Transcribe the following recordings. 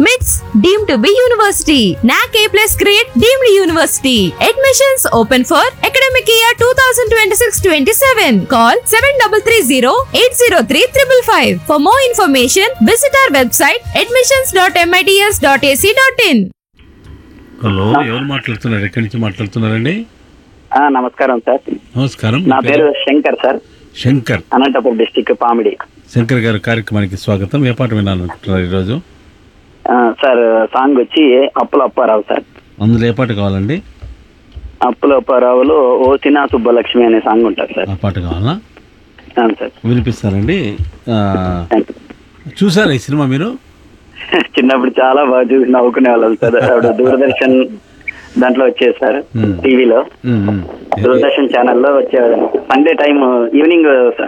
MITS deemed to be university. NAC A plus grade deemed university. Admissions open for academic year 2026-27. Call 7330-803-555. For more information, visit our website admissions.mits.ac.in. Hello ఎవరు మాట్లాడుతున్నారు ఎక్కడి నుంచి మాట్లాడుతున్నారండి ఆ, నమస్కారం sir నమస్కారం నా మీ పేరు శంకర్ సార్ శంకర్ అనంతపురం డిస్టిక్ పామిడి శంకర్ గారి కార్యక్రమానికి స్వాగతం ఏ పాట వినాలనుకుంటున్నారు ఈరోజు ఆ, సార్ సాంగ్ వచ్చి అప్పుల అప్పారావు సార్ అందులో ఏ పాట కావాలండి అప్పుల అప్పారావులో ఓ సినా సుబ్బలక్ష్మి అనే సాంగ్ ఉంటుంది సార్ ఆ పాట కావాలా అవును సార్ వినిపిస్తారండి ఆ, చూసారా ఈ సినిమా మీరు చిన్నప్పుడు చాలా బాగా చూసి నవ్వుకునే వాళ్ళం సార్ అప్పుడు దూరదర్శన్ దాంట్లో వచ్చేది సార్ Hmm. టీవీలో ఉమ్, ఉమ్. దూరదర్శన్ ఛానల్లో వచ్చేవాడు సండే టైం ఈవినింగ్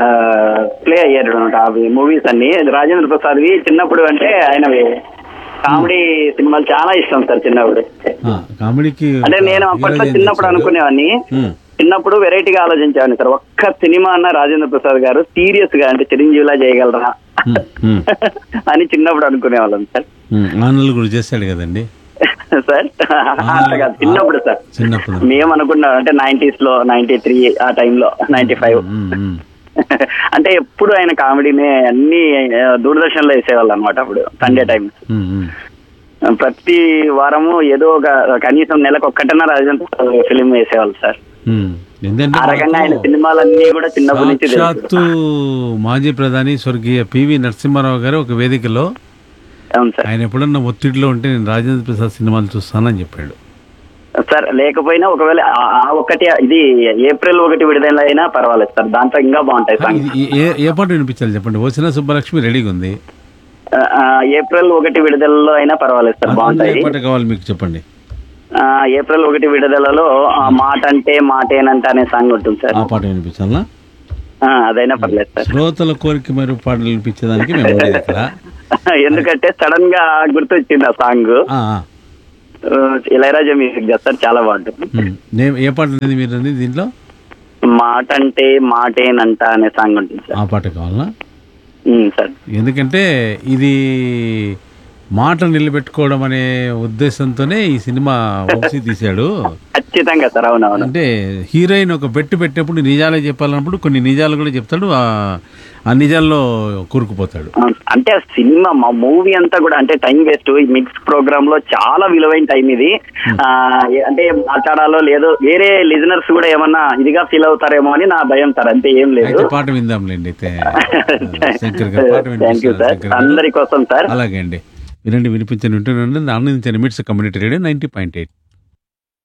ప్లే అయ్యాడు అనమాట అవి మూవీస్ అన్ని రాజేంద్ర ప్రసాద్వి చిన్నప్పుడు అంటే ఆయనవి కామెడీ సినిమాలు చాలా ఇష్టం సార్ చిన్నప్పుడు ఆ, కామెడీకి అంటే నేను అప్పట్లో హీరోయిన్ చిన్నప్పుడు తెచ్చారు. అనుకునేవాడిని ఉమ్, చిన్నప్పుడు వెరైటీగా ఆలోచించేవాడిని సార్ ఒక్క సినిమా అన్న రాజేంద్ర ప్రసాద్ గారు సీరియస్ గా అంటే చిరంజీవిలా చేయగలరా ఉమ్, ఉమ్, అని చిన్నప్పుడు అనుకునేవాళ్ళం సార్ ఉమ్. ఆనంద్ కూడా చేశాడు కదండి సార్ అట్లా కాదు చిన్నప్పుడు సార్ చిన్నప్పుడు మేము అనుకున్నాం అంటే నైన్టీస్ లో నైన్టీ త్రీ ఆ టైంలో నైన్టీ ఫైవ్ ఉమ్, ఉమ్. అంటే ఎప్పుడు ఆయన కామెడీనే అన్ని ఆ, దూరదర్శన్ లో వేసేవాళ్ళు అనమాట అప్పుడు సండే టైం ఉమ్, ఉమ్. ప్రతి వారము ఏదో ఒక కనీసం నెలకు ఒక్కటన్నా రాజేంద్ర ఫిలిం వేసేవాళ్ళు సార్ ఉమ్. ఎందుకంటే ఆ రకంగా ఆయన మనకు సినిమాలన్నీ కూడా చిన్నప్పటి నుంచి తెలుసు. సాక్షాత్తు మాజీ ప్రధాని స్వర్గీయ పివి నరసింహారావు గారు ఒక వేదికలో అవును సార్ ఆయన ఎప్పుడన్నా ఒత్తిడిలో ఉంటే నేను రాజేంద్ర ప్రసాద్ సినిమాలు చూస్తానని చెప్పాడు సార్ లేకపోయినా ఒకవేళ ఆ- ఆ ఒకటి ఇది ఏప్రిల్ ఒకటి విడుదల అయినా పర్వాలేదు సార్ దాంట్లో ఇంకా బాగుంటాయి సాంగ్స్ ఇది ఏ ఏ పాట వినిపించాలి చెప్పండి ఓసిన సుబ్బలక్ష్మి రెడీగా ఉంది ఆ, ఆ, ఏప్రిల్ ఒకటి విడుదలలో అయినా పర్వాలేదు సార్ అందులో ఏ బాగుంటాయి పాట కావాలి మీకు చెప్పండి ఆ, ఏప్రిల్ ఒకటి విడుదలలో ఆ, మాట అంటే మాటేనంట అనే సాంగ్ ఉంటుంది సార్ ఆ పాట వినిపించాలా ఆ, అదైనా పర్లేదు సార్ శ్రోతల కోరిక మరియు పాటలు వినిపించేదానికి మేము ఉండేది ఇక్కడ ఎందుకంటే సడన్ గా గుర్తొచ్చింది ఆ సాంగ్ ఆ, ఆ. ఇళయరాజా మ్యూజిక్ చేస్తారు చాలా బాగుంటుంది ఉమ్. నే- ఏ పాట అనేది మీరు అనేది దీంట్లో మాట అంటే మాటేనంట అనే సాంగ్ ఉంటుంది సార్ ఆ పాట కావాలా ఉమ్, సార్ ఎందుకంటే ఇది మాట నిలబెట్టుకోవడం అనే ఉద్దేశంతోనే ఈ సినిమా వంశీ తీశాడు ఖచ్చితంగా సార్ అవునవును అంటే హీరోయిన్ ఒక బెట్టు పెట్టేప్పుడు నిజాలే చెప్పాలన్నప్పుడు కొన్ని నిజాలు కూడా చెప్తాడు ఆ ఆ నిజాల్లో కూరుకుపోతాడు అంటే ఆ సినిమా మా మూవీ అంతా కూడా అంటే టైం వేస్ట్ ఈ మిక్స్ ప్రోగ్రామ్ లో చాలా విలువైన టైం ఇది ఆ ఏ- అంటే మాట్లాడాలో లేదో వేరే లిజనర్స్ కూడా ఏమన్నా ఇదిగా ఫీల్ అవుతారేమో అని నా భయం సార్ అంతే ఏం లేదు అయితే పాట విందాంలేండి అయితే శంకర్ గారు పాట థ్యాంక్ యూ వినిపిస్తారు సార్ శంకర్ గారు అందరి కోసం సార్ అలాగే అండి వినండి వినిపించండి వింటున్నాను ఆనందించండి MITS community radio ninety point eight